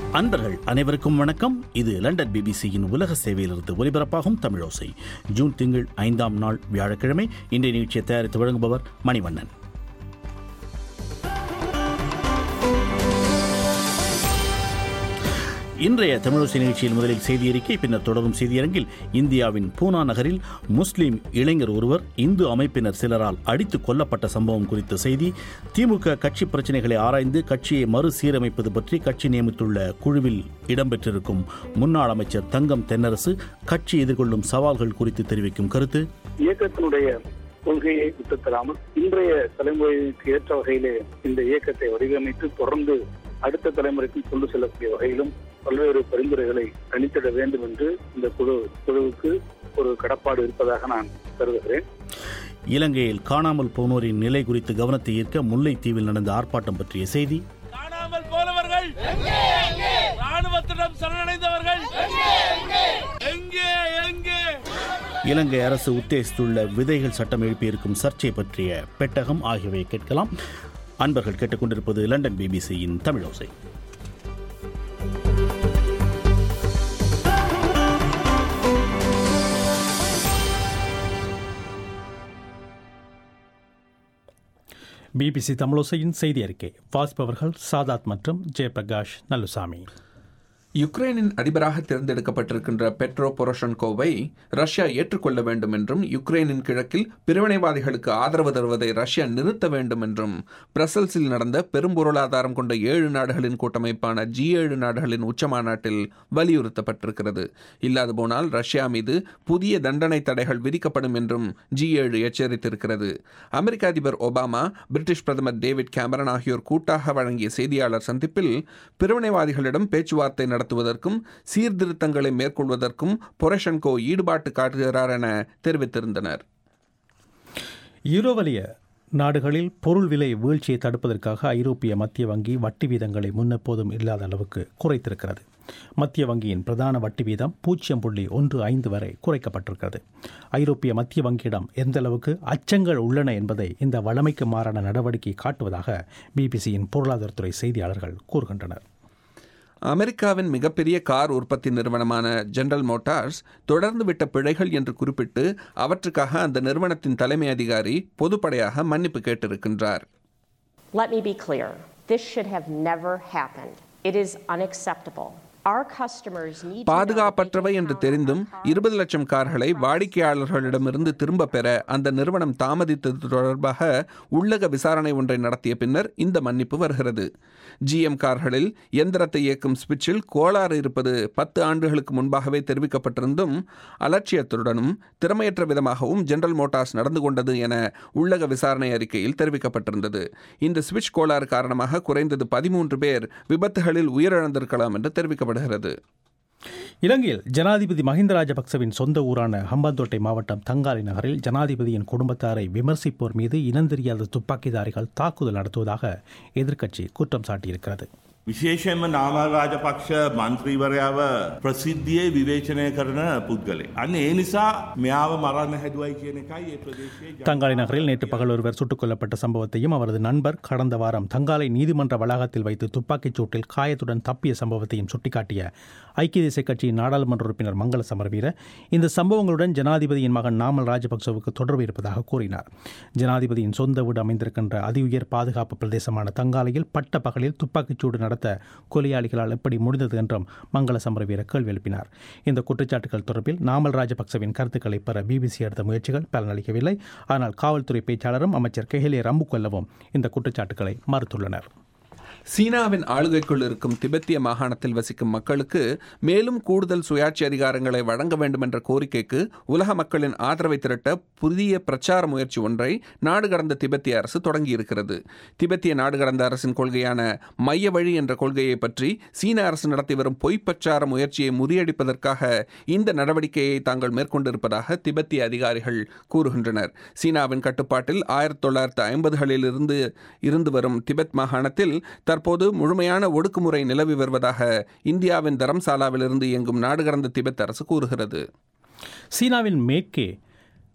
அன்பர்கள் அனைவருக்கும் வணக்கம் இது லண்டன் பிபிசியின் உலக சேவையிலிருந்து ஒலிபரப்பாகும் தமிழோசை ஜூன் திங்கள் ஐந்தாம் நாள் வியாழக்கிழமை இன்றைய நிகழ்ச்சியை தயாரித்து வழங்குபவர் மணிவண்ணன் இன்றைய தமிழோசை நிகழ்ச்சியில் முதலில் செய்தி அறிக்கை பின்னர் தொடரும் செய்தியரங்கில் இந்தியாவின் பூனா நகரில் முஸ்லிம் இளைஞர் ஒருவர் இந்து அமைப்பினர் சிலரால் அடித்துக் கொல்லப்பட்ட சம்பவம் குறித்த செய்தி திமுக கட்சி பிரச்சினைகளை ஆராய்ந்து கட்சியை மறுசீரமைப்பது பற்றி கட்சி நியமித்துள்ள குழுவில் இடம்பெற்றிருக்கும் முன்னாள் அமைச்சர் தங்கம் தென்னரசு கட்சி எதிர்கொள்ளும் சவால்கள் குறித்து தெரிவிக்கும் கருத்து இயக்கத்தினுடைய கொள்கையை விட்டுத்தராமல் இன்றைய தலைமுறைக்கு ஏற்ற வகையிலே இந்த இயக்கத்தை வடிவமைத்து தொடர்ந்து அடுத்த தலைமுறைக்கும் கொண்டு செல்லக்கூடிய வகையிலும் பல்வேறு பரிந்துரைகளை அளித்திட வேண்டும் என்று இந்த குழு குழுவுக்கு ஒரு கடப்பாடு இருப்பதாக நான் கருதுகிறேன் இலங்கையில் காணாமல் போனோரின் நிலை குறித்து கவனத்தை ஈர்க்க முல்லைத்தீவில் நடந்த ஆர்ப்பாட்டம் பற்றிய செய்தி காணாமல் போனவர்கள் ராணுவத்திடம் சரணடைந்தவர்கள் எங்கே எங்கே இலங்கை அரசு உத்தேசித்துள்ள விதைகள் சட்டம் எழுப்பியிருக்கும் சர்ச்சை பற்றிய பெட்டகம் ஆகியவை கேட்கலாம் அன்பர்கள் கேட்டுக்கொண்டிருப்பது லண்டன் பிபிசியின் தமிழோசை பிபிசி தமிழோசையின் செய்தி அறிக்கை வாசிப்பவர்கள் சாதாத் மற்றும் ஜெயபிரகாஷ் நல்லுசாமி யுக்ரைனின் அதிபராக தேர்ந்தெடுக்கப்பட்டிருக்கின்ற பெட்ரோ பொரோஷன்கோவை ரஷ்யா ஏற்றுக்கொள்ள வேண்டும் என்றும் யுக்ரைனின் கிழக்கில் பிரிவினைவாதிகளுக்கு ஆதரவு தருவதை ரஷ்யா நிறுத்த வேண்டும் என்றும் பிரசல்ஸில் நடந்த பெரும் பொருளாதாரம் கொண்ட ஏழு நாடுகளின் கூட்டமைப்பான ஜி ஏழு நாடுகளின் உச்ச மாநாட்டில் வலியுறுத்தப்பட்டிருக்கிறது இல்லாது போனால் ரஷ்யா மீது புதிய தண்டனை தடைகள் விதிக்கப்படும் என்றும் ஜி ஏழு எச்சரித்திருக்கிறது அமெரிக்க அதிபர் ஒபாமா பிரிட்டிஷ் பிரதமர் டேவிட் கேமரன் ஆகியோர் கூட்டாக வழங்கிய செய்தியாளர் சந்திப்பில் பிரிவினைவாதிகளிடம் பேச்சுவார்த்தை நடத்துவதற்கும் சீர்திருத்தங்களை மேற்கொள்வதற்கும் பொரஷன்கோ ஈடுபாட்டு காட்டுகிறார் என தெரிவித்திருந்தனர் யூரோவலிய நாடுகளில் பொருள் விலை வீழ்ச்சியை தடுப்பதற்காக ஐரோப்பிய மத்திய வங்கி வட்டி வீதங்களை முன்னெப்போதும் இல்லாத அளவுக்கு குறைத்திருக்கிறது மத்திய வங்கியின் பிரதான வட்டி வீதம் பூஜ்ஜியம் புள்ளி ஒன்று ஐந்து வரை குறைக்கப்பட்டிருக்கிறது ஐரோப்பிய மத்திய வங்கியிடம் எந்த அளவுக்கு அச்சங்கள் உள்ளன என்பதை இந்த வழமைக்கு மாறான நடவடிக்கை காட்டுவதாக பிபிசியின் பொருளாதாரத்துறை செய்தியாளர்கள் கூறுகின்றனர் அமெரிக்காவின் மிகப்பெரிய கார் உற்பத்தி நிறுவனமான ஜெனரல் மோட்டார்ஸ் தொடர்ந்து விட்ட பிழைகள் என்று குறிப்பிட்டு அவற்றுக்காக அந்த நிறுவனத்தின் தலைமை அதிகாரி பொதுப்படையாக மன்னிப்பு கேட்டிருக்கின்றார் Let me be clear. This should have never happened. It is unacceptable. Our customers need to know that they பாதுகாப்பற்றவை can என்று count on தெரிந்தும் our இருபது லட்சம் கார்களை வாடிக்கையாளர்களிடமிருந்து திரும்ப பெற அந்த நிறுவனம் தாமதித்தது தொடர்பாக உள்ளக விசாரணை ஒன்றை நடத்திய பின்னர் இந்த மன்னிப்பு வருகிறது ஜிஎம் கார்களில் எந்திரத்தை இயக்கும் ஸ்விட்சில் கோளாறு இருப்பது பத்து ஆண்டுகளுக்கு முன்பாகவே தெரிவிக்கப்பட்டிருந்தும் அலட்சியத்துடனும் திறமையற்ற விதமாகவும் ஜெனரல் மோட்டார்ஸ் நடந்து கொண்டது என உள்ளக விசாரணை அறிக்கையில் தெரிவிக்கப்பட்டிருந்தது இந்த ஸ்விட்ச் கோளாறு காரணமாக குறைந்தது பதிமூன்று பேர் விபத்துகளில் உயிரிழந்திருக்கலாம் என்று தெரிவிக்கப்படுகிறது இலங்கையில் ஜனாதிபதி மஹிந்த ராஜபக்சவின் சொந்த ஊரான ஹம்பாந்தோட்டை மாவட்டம் தங்காலை நகரில் ஜனாதிபதியின் குடும்பத்தாரை விமர்சிப்போர் மீது இனந்தெரியாத துப்பாக்கிதாரிகள் தாக்குதல் நடத்துவதாக எதிர்க்கட்சி குற்றம் சாட்டியிருக்கிறது විශේෂයෙන්ම නාමල් රාජපක්ෂ මන්ත්‍රීවරයාව ප්‍රසිද්ධියේ විවේචනය කරන පුද්ගලේ. අන්න ඒ නිසා මෙයාව මරන්න හැදුවයි කියන එකයි ඒ ප්‍රදේශයේ ජන- தங்காலை நகரில் நேற்று பகல் ஒருவர் சுட்டுக் கொல்லப்பட்ட சம்பவத்தையும் அவரது நண்பர் கடந்த வாரம் தங்காலை நீதிமன்ற வளாகத்தில் வைத்து துப்பாக்கிச் சூட்டில் காயத்துடன் தப்பிய சம்பவத்தையும் சுட்டிக்காட்டிய ஐக்கிய தேசிய கட்சியின் நாடாளுமன்ற உறுப்பினர் மங்கள சமரவீர இந்த சம்பவங்களுடன் ஜனாதிபதியின் மகன் நாமல் ராஜபக்சவுக்கு தொடர்பு இருப்பதாக கூறினார் ஜனாதிபதியின் சொந்த வீடு அமைந்திருக்கின்ற அதி உயர் பாதுகாப்பு பிரதேசமான தங்காலையில் பட்ட பகலில் துப்பாக்கிச்சூடு நடத்த கொலையாளிகளால் எப்படி முடிந்தது என்றும் மங்கள சமரவீர கேள்வி எழுப்பினார் இந்த குற்றச்சாட்டுகள் தொடர்பில் நாமல் ராஜபக்சவின் கருத்துக்களை பெற பிபிசி எடுத்த முயற்சிகள் பலனளிக்கவில்லை ஆனால் காவல்துறை பேச்சாளரும் அமைச்சர் கெஹிலே ரம்புக்கொல்லவும் இந்த குற்றச்சாட்டுகளை மறுத்துள்ளனர் சீனாவின் ஆளுகைக்குள் இருக்கும் திபெத்திய மாகாணத்தில் வசிக்கும் மக்களுக்கு மேலும் கூடுதல் சுயாட்சி அதிகாரங்களை வழங்க வேண்டும் என்ற கோரிக்கைக்கு உலக மக்களின் ஆதரவை திரட்ட புதிய பிரச்சார முயற்சி ஒன்றை நாடு கடந்த திபெத்திய அரசு தொடங்கியிருக்கிறது திபெத்திய நாடு கடந்த அரசின் கொள்கையான மைய வழி என்ற கொள்கையை பற்றி சீன அரசு நடத்தி வரும் பொய் பிரச்சார முயற்சியை முறியடிப்பதற்காக இந்த நடவடிக்கையை தாங்கள் மேற்கொண்டிருப்பதாக திபெத்திய அதிகாரிகள் கூறுகின்றனர் சீனாவின் கட்டுப்பாட்டில் ஆயிரத்தி தொள்ளாயிரத்து ஐம்பதுகளில் இருந்து இருந்து வரும் திபெத் மாகாணத்தில் தற்போது முழுமையான ஒடுக்குமுறை நிலவி வருவதாக இந்தியாவின் தரம்சாலாவிலிருந்து இயங்கும் நாடு கடந்த திபெத் அரசு கூறுகிறது சீனாவின் மேற்கே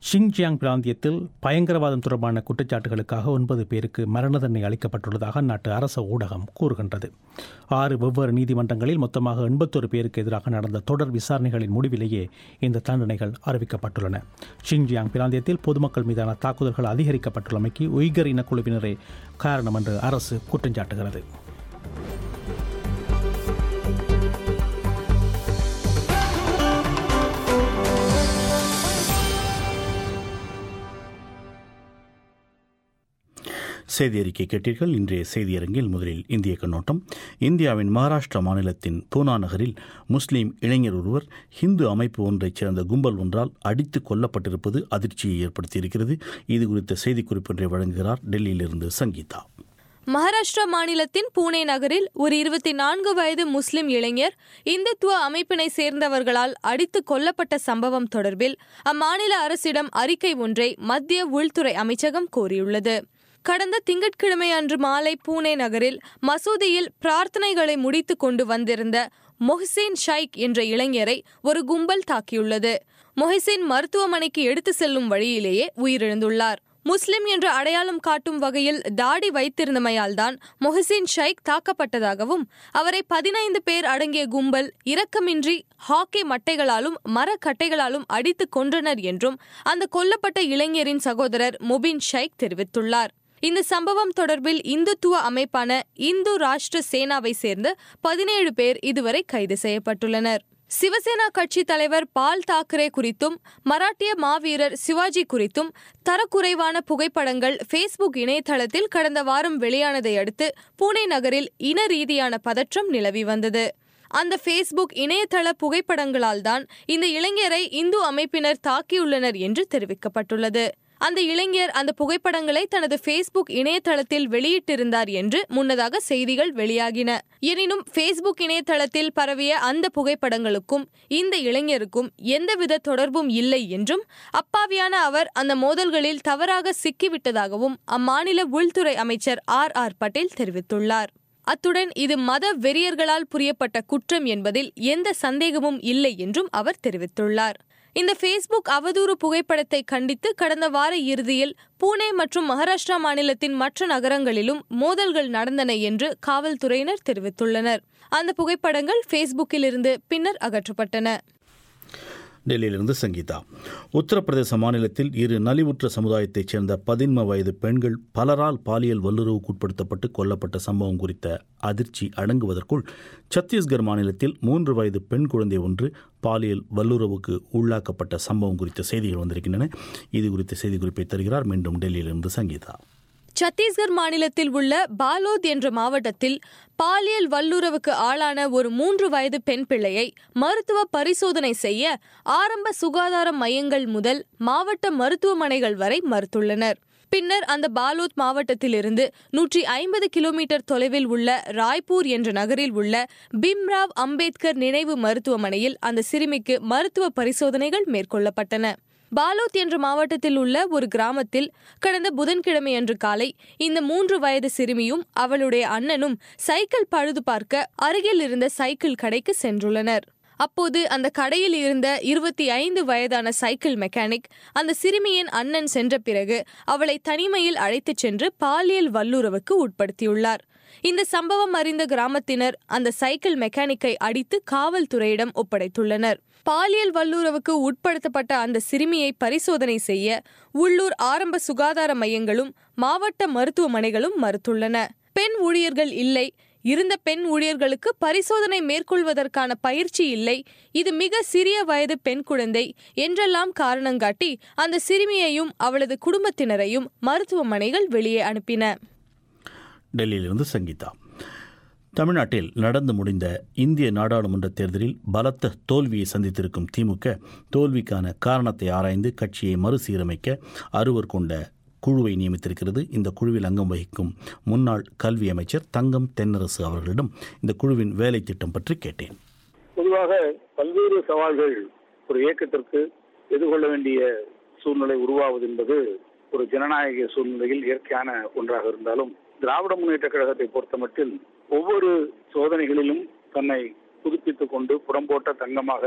ஷிங்ஜியாங் பிராந்தியத்தில் பயங்கரவாதம் தொடர்பான குற்றச்சாட்டுகளுக்காக ஒன்பது பேருக்கு மரண தண்டனை அளிக்கப்பட்டுள்ளதாக அந்நாட்டு அரச ஊடகம் கூறுகின்றது ஆறு வெவ்வேறு நீதிமன்றங்களில் மொத்தமாக எண்பத்தொரு பேருக்கு எதிராக நடந்த தொடர் விசாரணைகளின் முடிவிலேயே இந்த தண்டனைகள் அறிவிக்கப்பட்டுள்ளன ஷிங்ஜியாங் பிராந்தியத்தில் பொதுமக்கள் மீதான தாக்குதல்கள் அதிகரிக்கப்பட்டுள்ளமைக்கு உய்கர் இனக்குழுவினரே காரணம் என்று அரசு குற்றம் சாட்டுகிறது செய்தி அறிக்கை கேட்டீர்கள் இன்றைய செய்தியரங்கில் முதலில் இந்திய கண்ணோட்டம் இந்தியாவின் மகாராஷ்டிரா மாநிலத்தின் பூனா நகரில் முஸ்லீம் இளைஞர் ஒருவர் ஹிந்து அமைப்பு ஒன்றைச் சேர்ந்த கும்பல் ஒன்றால் அடித்து கொல்லப்பட்டிருப்பது அதிர்ச்சியை ஏற்படுத்தியிருக்கிறது இது குறித்த செய்திக்குறிப்பு ஒன்றை வழங்குகிறார் டெல்லியிலிருந்து சங்கீதா மகாராஷ்டிரா மாநிலத்தின் பூனே நகரில் ஒரு இருபத்தி நான்கு வயது முஸ்லிம் இளைஞர் இந்துத்துவ அமைப்பினை சேர்ந்தவர்களால் அடித்து கொல்லப்பட்ட சம்பவம் தொடர்பில் அம்மாநில அரசிடம் அறிக்கை ஒன்றை மத்திய உள்துறை அமைச்சகம் கோரியுள்ளது கடந்த திங்கட்கிழமை அன்று மாலை பூனே நகரில் மசூதியில் பிரார்த்தனைகளை முடித்து கொண்டு வந்திருந்த மொஹிசீன் ஷைக் என்ற இளைஞரை ஒரு கும்பல் தாக்கியுள்ளது மொஹிசீன் மருத்துவமனைக்கு எடுத்து செல்லும் வழியிலேயே உயிரிழந்துள்ளார் முஸ்லிம் என்று அடையாளம் காட்டும் வகையில் தாடி வைத்திருந்தமையால் தான் மொஹசின் ஷைக் தாக்கப்பட்டதாகவும் அவரை பதினைந்து பேர் அடங்கிய கும்பல் இரக்கமின்றி ஹாக்கி மட்டைகளாலும் மரக்கட்டைகளாலும் அடித்து கொன்றனர் என்றும் அந்த கொல்லப்பட்ட இளைஞரின் சகோதரர் முபின் ஷைக் தெரிவித்துள்ளார் இந்த சம்பவம் தொடர்பில் இந்துத்துவ அமைப்பான இந்து ராஷ்டிர சேனாவை சேர்ந்த பதினேழு பேர் இதுவரை கைது செய்யப்பட்டுள்ளனர் சிவசேனா கட்சி தலைவர் பால் தாக்கரே குறித்தும் மராட்டிய மாவீரர் சிவாஜி குறித்தும் தரக்குறைவான புகைப்படங்கள் ஃபேஸ்புக் இணையதளத்தில் கடந்த வாரம் வெளியானதை அடுத்து பூனே நகரில் இன ரீதியான பதற்றம் நிலவி வந்தது அந்த ஃபேஸ்புக் இணையதள புகைப்படங்களால் தான் இந்த இளைஞரை இந்து அமைப்பினர் தாக்கியுள்ளனர் என்று தெரிவிக்கப்பட்டுள்ளது அந்த இளைஞர் அந்த புகைப்படங்களை தனது ஃபேஸ்புக் இணையதளத்தில் வெளியிட்டிருந்தார் என்று முன்னதாக செய்திகள் வெளியாகின எனினும் ஃபேஸ்புக் இணையதளத்தில் பரவிய அந்த புகைப்படங்களுக்கும் இந்த இளைஞருக்கும் எந்தவித தொடர்பும் இல்லை என்றும் அப்பாவியான அவர் அந்த மோதல்களில் தவறாக சிக்கிவிட்டதாகவும் அம்மாநில உள்துறை அமைச்சர் ஆர் ஆர் பட்டேல் தெரிவித்துள்ளார் அத்துடன் இது மத வெறியர்களால் புரியப்பட்ட குற்றம் என்பதில் எந்த சந்தேகமும் இல்லை என்றும் அவர் தெரிவித்துள்ளார் இந்த ஃபேஸ்புக் அவதூறு புகைப்படத்தை கண்டித்து கடந்த வார இறுதியில் பூனே மற்றும் மகாராஷ்டிரா மாநிலத்தின் மற்ற நகரங்களிலும் மோதல்கள் நடந்தன என்று காவல்துறையினர் தெரிவித்துள்ளனர் அந்த புகைப்படங்கள் ஃபேஸ்புக்கிலிருந்து பின்னர் அகற்றப்பட்டன டெல்லியிலிருந்து சங்கீதா உத்தரப்பிரதேச மாநிலத்தில் இரு நலிவுற்ற சமுதாயத்தைச் சேர்ந்த பதின்ம வயது பெண்கள் பலரால் பாலியல் வல்லுறவுக்குட்படுத்தப்பட்டு கொல்லப்பட்ட சம்பவம் குறித்த அதிர்ச்சி அடங்குவதற்குள் சத்தீஸ்கர் மாநிலத்தில் மூன்று வயது பெண் குழந்தை ஒன்று பாலியல் வல்லுறவுக்கு உள்ளாக்கப்பட்ட சம்பவம் குறித்த செய்திகள் வந்திருக்கின்றன இது குறித்த செய்திக்குறிப்பை தருகிறார் மீண்டும் டெல்லியிலிருந்து சங்கீதா சத்தீஸ்கர் மாநிலத்தில் உள்ள பாலோத் என்ற மாவட்டத்தில் பாலியல் வல்லுறவுக்கு ஆளான ஒரு மூன்று வயது பெண் பிள்ளையை மருத்துவ பரிசோதனை செய்ய ஆரம்ப சுகாதார மையங்கள் முதல் மாவட்ட மருத்துவமனைகள் வரை மறுத்துள்ளனர் பின்னர் அந்த பாலோத் மாவட்டத்திலிருந்து நூற்றி ஐம்பது கிலோமீட்டர் தொலைவில் உள்ள ராய்ப்பூர் என்ற நகரில் உள்ள பிம்ராவ் அம்பேத்கர் நினைவு மருத்துவமனையில் அந்த சிறுமிக்கு மருத்துவ பரிசோதனைகள் மேற்கொள்ளப்பட்டன பாலோத் என்ற மாவட்டத்தில் உள்ள ஒரு கிராமத்தில் கடந்த புதன்கிழமை அன்று காலை இந்த மூன்று வயது சிறுமியும் அவளுடைய அண்ணனும் சைக்கிள் பழுது பார்க்க அருகில் இருந்த சைக்கிள் கடைக்கு சென்றுள்ளனர் அப்போது அந்த கடையில் இருந்த இருபத்தி ஐந்து வயதான சைக்கிள் மெக்கானிக் அந்த சிறுமியின் அண்ணன் சென்ற பிறகு அவளை தனிமையில் அழைத்துச் சென்று பாலியல் வல்லுறவுக்கு உட்படுத்தியுள்ளார் இந்த சம்பவம் அறிந்த கிராமத்தினர் அந்த சைக்கிள் மெக்கானிக்கை அடித்து காவல்துறையிடம் ஒப்படைத்துள்ளனர் பாலியல் வல்லுறவுக்கு உட்படுத்தப்பட்ட அந்த சிறுமியை பரிசோதனை செய்ய உள்ளூர் ஆரம்ப சுகாதார மையங்களும் மாவட்ட மருத்துவமனைகளும் மறுத்துள்ளன பெண் ஊழியர்கள் இல்லை இருந்த பெண் ஊழியர்களுக்கு பரிசோதனை மேற்கொள்வதற்கான பயிற்சி இல்லை இது மிக சிறிய வயது பெண் குழந்தை என்றெல்லாம் காரணங்காட்டி அந்த சிறுமியையும் அவளது குடும்பத்தினரையும் மருத்துவமனைகள் வெளியே அனுப்பின டெல்லியிலிருந்து சங்கீதா தமிழ்நாட்டில் நடந்து முடிந்த இந்திய நாடாளுமன்ற தேர்தலில் பலத்த தோல்வியை சந்தித்திருக்கும் திமுக தோல்விக்கான காரணத்தை ஆராய்ந்து கட்சியை மறுசீரமைக்க அறுவர் கொண்ட குழுவை நியமித்திருக்கிறது இந்த குழுவில் அங்கம் வகிக்கும் முன்னாள் கல்வி அமைச்சர் தங்கம் தென்னரசு அவர்களிடம் இந்த குழுவின் வேலை திட்டம் பற்றி கேட்டேன் பொதுவாக பல்வேறு சவால்கள் ஒரு இயக்கத்திற்கு எதிர்கொள்ள வேண்டிய சூழ்நிலை உருவாவது என்பது ஒரு ஜனநாயக சூழ்நிலையில் இயற்கையான ஒன்றாக இருந்தாலும் திராவிட முன்னேற்ற கழகத்தை பொறுத்தமட்டில் ஒவ்வொரு சோதனைகளிலும் தன்னை புதுப்பித்துக் கொண்டு புறம்போட்ட தங்கமாக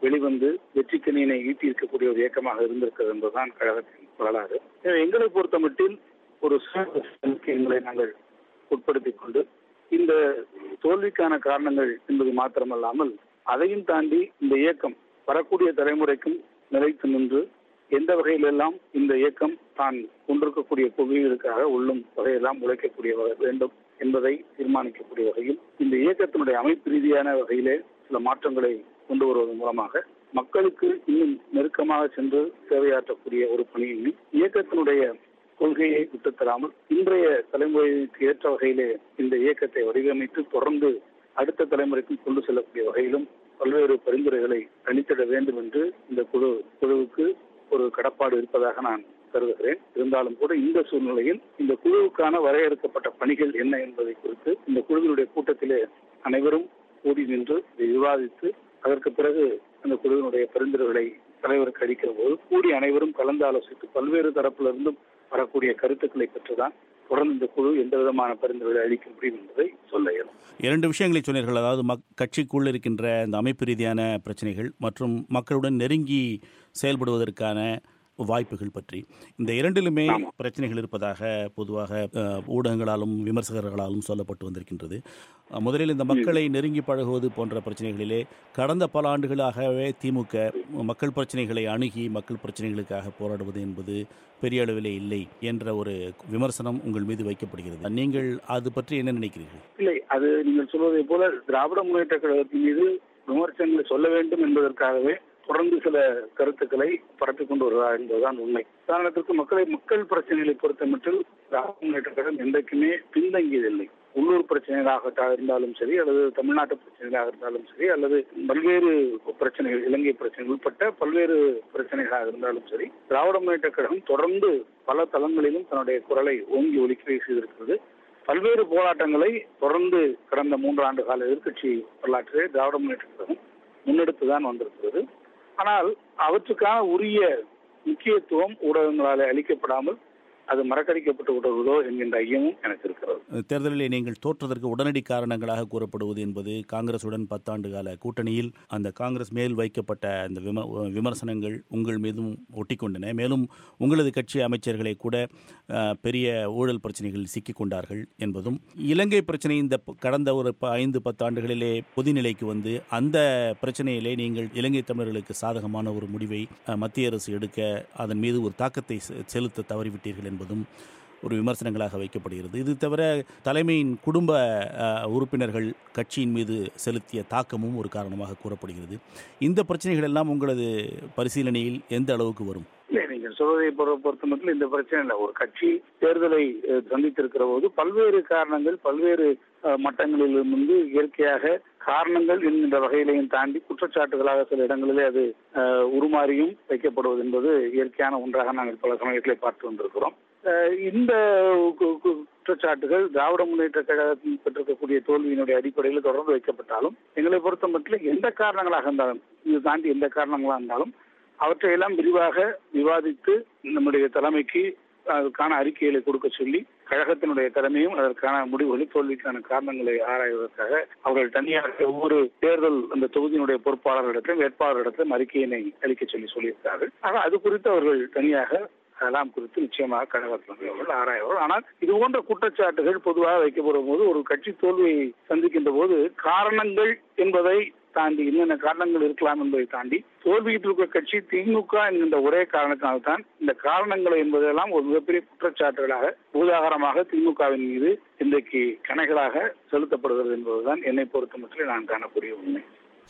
வெளிவந்து வெற்றிக்கணியினை ஈட்டி இருக்கக்கூடிய ஒரு இயக்கமாக இருந்திருக்கிறது என்பதுதான் கழகத்தின் வரலாறு எனவே எங்களை பொறுத்தமட்டில் ஒரு எங்களை நாங்கள் உட்படுத்திக் கொண்டு இந்த தோல்விக்கான காரணங்கள் என்பது மாத்திரமல்லாமல் அதையும் தாண்டி இந்த இயக்கம் வரக்கூடிய தலைமுறைக்கும் நிலைத்து நின்று எந்த வகையிலெல்லாம் இந்த இயக்கம் தான் கொண்டிருக்கக்கூடிய கொள்கைகளுக்காக உள்ளும் வகையெல்லாம் உழைக்கக்கூடிய வகை வேண்டும் என்பதை தீர்மானிக்கக்கூடிய வகையில் இந்த இயக்கத்தினுடைய அமைப்பு ரீதியான வகையிலே சில மாற்றங்களை கொண்டு வருவதன் மூலமாக மக்களுக்கு இன்னும் நெருக்கமாக சென்று சேவையாற்றக்கூடிய ஒரு பணியையும் இயக்கத்தினுடைய கொள்கையை விட்டுத்தராமல் இன்றைய தலைமுறைக்கு ஏற்ற வகையிலே இந்த இயக்கத்தை வடிவமைத்து தொடர்ந்து அடுத்த தலைமுறைக்கும் கொண்டு செல்லக்கூடிய வகையிலும் பல்வேறு பரிந்துரைகளை அளித்திட வேண்டும் என்று இந்த குழு குழுவுக்கு ஒரு கடப்பாடு இருப்பதாக நான் கருதுகிறேன் இருந்தாலும் கூட இந்த சூழ்நிலையில் இந்த குழுவுக்கான வரையறுக்கப்பட்ட பணிகள் என்ன என்பதை குறித்து இந்த குழுவினுடைய கூட்டத்திலே அனைவரும் கூடி நின்று இதை விவாதித்து அதற்கு பிறகு அந்த குழுவினுடைய பரிந்துரைகளை தலைவருக்கு அளிக்கிற போது கூடி அனைவரும் கலந்து ஆலோசித்து பல்வேறு தரப்பிலிருந்தும் வரக்கூடிய கருத்துக்களை பெற்றுதான் தொடர்ந்து இந்த குழு எந்த விதமான பரிந்துரைகளை அளிக்க முடியும் என்பதை சொல்ல இயலும் இரண்டு விஷயங்களை சொன்னீர்கள் அதாவது மக் கட்சிக்குள் இருக்கின்ற இந்த அமைப்பு ரீதியான பிரச்சனைகள் மற்றும் மக்களுடன் நெருங்கி செயல்படுவதற்கான வாய்ப்புகள் பற்றி இந்த இரண்டிலுமே பிரச்சனைகள் இருப்பதாக பொதுவாக அஹ், ஊடகங்களாலும் விமர்சகர்களாலும் சொல்லப்பட்டு வந்திருக்கின்றது அஹ், முதலில் இந்த மக்களை நெருங்கி பழகுவது போன்ற பிரச்சனைகளிலே கடந்த பல ஆண்டுகளாகவே திமுக மக்கள் பிரச்சனைகளை அணுகி மக்கள் பிரச்சனைகளுக்காக போராடுவது என்பது பெரிய அளவிலே இல்லை என்ற ஒரு விமர்சனம் உங்கள் மீது வைக்கப்படுகிறது நீங்கள் அது பற்றி என்ன நினைக்கிறீர்கள் இல்லை அது நீங்கள் சொல்வதை போல திராவிட முன்னேற்ற கழகத்தின் மீது விமர்சனங்களை சொல்ல வேண்டும் என்பதற்காகவே தொடர்ந்து சில கருத்துக்களை பரப்பிக் கொண்டு வருகிறார் என்பதுதான் உண்மை உதாரணத்திற்கு மக்களை மக்கள் பிரச்சனைகளை பொறுத்தமட்டில் திராவிட முன்னேற்ற கழகம் என்றைக்குமே பின்தங்கியதில்லை உள்ளூர் பிரச்சனைகளாக இருந்தாலும் சரி அல்லது தமிழ்நாட்டு பிரச்சனைகளாக இருந்தாலும் சரி அல்லது பல்வேறு பிரச்சனைகள் இலங்கை பிரச்சனைகள் உட்பட்ட பல்வேறு பிரச்சனைகளாக இருந்தாலும் சரி திராவிட முன்னேற்ற கழகம் தொடர்ந்து பல தளங்களிலும் தன்னுடைய குரலை ஓங்கி ஒலிக்கை செய்திருக்கிறது பல்வேறு போராட்டங்களை தொடர்ந்து கடந்த மூன்று ஆண்டு கால எதிர்க்கட்சி வரலாற்றிலே திராவிட முன்னேற்ற கழகம் முன்னெடுத்துதான் வந்திருக்கிறது ஆனால் அவற்றுக்கான உரிய முக்கியத்துவம் ஊடகங்களால் அளிக்கப்படாமல் அது மறக்கடிக்கப்பட்டு விடுவதோ என்கின்ற ஐயமும் எனக்கு இருக்கிறது தேர்தலிலே நீங்கள் தோற்றதற்கு உடனடி காரணங்களாக கூறப்படுவது என்பது காங்கிரசுடன் பத்தாண்டு கால கூட்டணியில் அந்த காங்கிரஸ் மேல் வைக்கப்பட்ட அந்த விம விமர்சனங்கள் உங்கள் மீதும் ஒட்டிக்கொண்டன மேலும் உங்களது கட்சி அமைச்சர்களை கூட அஹ், பெரிய ஊழல் பிரச்சனைகளில் சிக்கிக் கொண்டார்கள் என்பதும் இலங்கை பிரச்சனை இந்த ப- கடந்த ஒரு ப- ஐந்து பத்தாண்டுகளிலே பொதுநிலைக்கு வந்து அந்த பிரச்சனையிலே நீங்கள் இலங்கை தமிழர்களுக்கு சாதகமான ஒரு முடிவை அஹ், மத்திய அரசு எடுக்க அதன் மீது ஒரு தாக்கத்தை செ- செலுத்த தவறிவிட்டீர்கள் என்பதும் ஒரு விமர்சனங்களாக வைக்கப்படுகிறது இது தவிர தலைமையின் குடும்ப அஹ், உறுப்பினர்கள் கட்சியின் மீது செலுத்திய தாக்கமும் ஒரு காரணமாக கூறப்படுகிறது இந்த பிரச்சனைகள் எல்லாம் உங்களது பரிசீலனையில் எந்த அளவுக்கு வரும் இல்லை நீங்கள் சொல்வதை பொறு- பொறுத்த மட்டும் இந்த பிரச்சனை இல்லை ஒரு கட்சி தேர்தலை அஹ், சந்தித்திருக்கிற போது பல்வேறு காரணங்கள் பல்வேறு அஹ், மட்டங்களிலிருந்து இயற்கையாக காரணங்கள் என்கின்ற வகையிலையும் தாண்டி குற்றச்சாட்டுகளாக சில இடங்களிலே அது அஹ், உருமாறியும் வைக்கப்படுவது என்பது இயற்கையான ஒன்றாக நாங்கள் பல சமயங்களை பார்த்து வந்திருக்கிறோம் அஹ், இந்த கு- கு- குற்றச்சாட்டுகள் திராவிட முன்னேற்ற கழகத்தில் பெற்றிருக்கக்கூடிய தோல்வியினுடைய அடிப்படையில் தொடர்ந்து வைக்கப்பட்டாலும் எங்களை பொறுத்த மட்டும் எந்த காரணங்களாக இருந்தாலும் இது தாண்டி எந்த காரணங்களாக இருந்தாலும் அவற்றையெல்லாம் விரிவாக விவாதித்து நம்முடைய தலைமைக்கு அதற்கான அறிக்கைகளை கொடுக்க சொல்லி கழகத்தினுடைய தலைமையும் அதற்கான முடிவுகளை தோல்விக்கான காரணங்களை ஆராய்வதற்காக அவர்கள் தனியாக ஒவ்வொரு தேர்தல் அந்த தொகுதியினுடைய பொறுப்பாளர்களிடத்திலும் வேட்பாளர்களிடத்திலும் அறிக்கையினை அளிக்க சொல்லி சொல்லியிருக்கிறார்கள் ஆக அது குறித்து அவர்கள் தனியாக அதெல்லாம் குறித்து நிச்சயமாக கழகத்தினுடைய ஆராயவர்கள் ஆனால் இது போன்ற குற்றச்சாட்டுகள் பொதுவாக வைக்கப்படும் போது ஒரு கட்சி தோல்வியை சந்திக்கின்ற போது காரணங்கள் என்பதை தாண்டி என்னென்ன காரணங்கள் இருக்கலாம் என்பதை தாண்டி தோல்வியில் இருக்கிற கட்சி திமுக என்கின்ற ஒரே காரணத்தினால்தான் இந்த காரணங்களை என்பதெல்லாம் ஒரு மிகப்பெரிய குற்றச்சாட்டுகளாக பூதாகரமாக திமுகவின் மீது இன்றைக்கு கணைகளாக செலுத்தப்படுகிறது என்பதுதான் என்னை பொறுத்த மட்டும் நான் காணக்கூடிய உண்மை